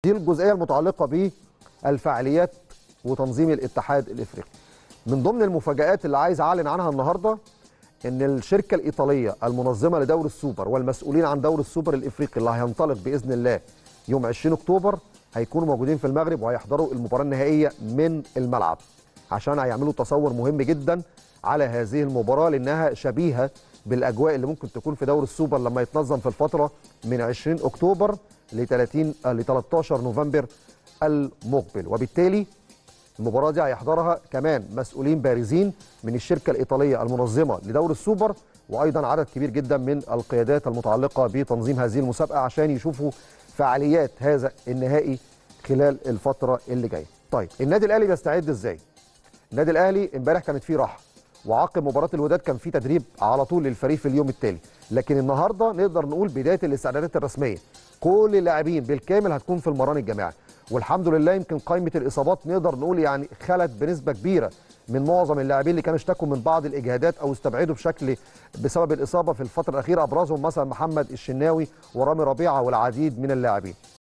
دي الجزئيه المتعلقه بالفعاليات وتنظيم الاتحاد الافريقي من ضمن المفاجات اللي عايز اعلن عنها النهارده ان الشركه الايطاليه المنظمه لدوري السوبر والمسؤولين عن دوري السوبر الافريقي اللي هينطلق باذن الله يوم 20 اكتوبر هيكونوا موجودين في المغرب وهيحضروا المباراه النهائيه من الملعب عشان هيعملوا تصور مهم جدا على هذه المباراه لانها شبيهه بالاجواء اللي ممكن تكون في دوري السوبر لما يتنظم في الفتره من 20 اكتوبر ل 30 ل 13 نوفمبر المقبل وبالتالي المباراه دي هيحضرها كمان مسؤولين بارزين من الشركه الايطاليه المنظمه لدوري السوبر وايضا عدد كبير جدا من القيادات المتعلقه بتنظيم هذه المسابقه عشان يشوفوا فعاليات هذا النهائي خلال الفتره اللي جايه. طيب النادي الاهلي بيستعد ازاي؟ النادي الاهلي امبارح كانت فيه راحه وعقب مباراه الوداد كان في تدريب على طول للفريق في اليوم التالي لكن النهارده نقدر نقول بدايه الاستعدادات الرسميه كل اللاعبين بالكامل هتكون في المران الجماعي والحمد لله يمكن قائمه الاصابات نقدر نقول يعني خلت بنسبه كبيره من معظم اللاعبين اللي كانوا اشتكوا من بعض الاجهادات او استبعدوا بشكل بسبب الاصابه في الفتره الاخيره ابرزهم مثلا محمد الشناوي ورامي ربيعه والعديد من اللاعبين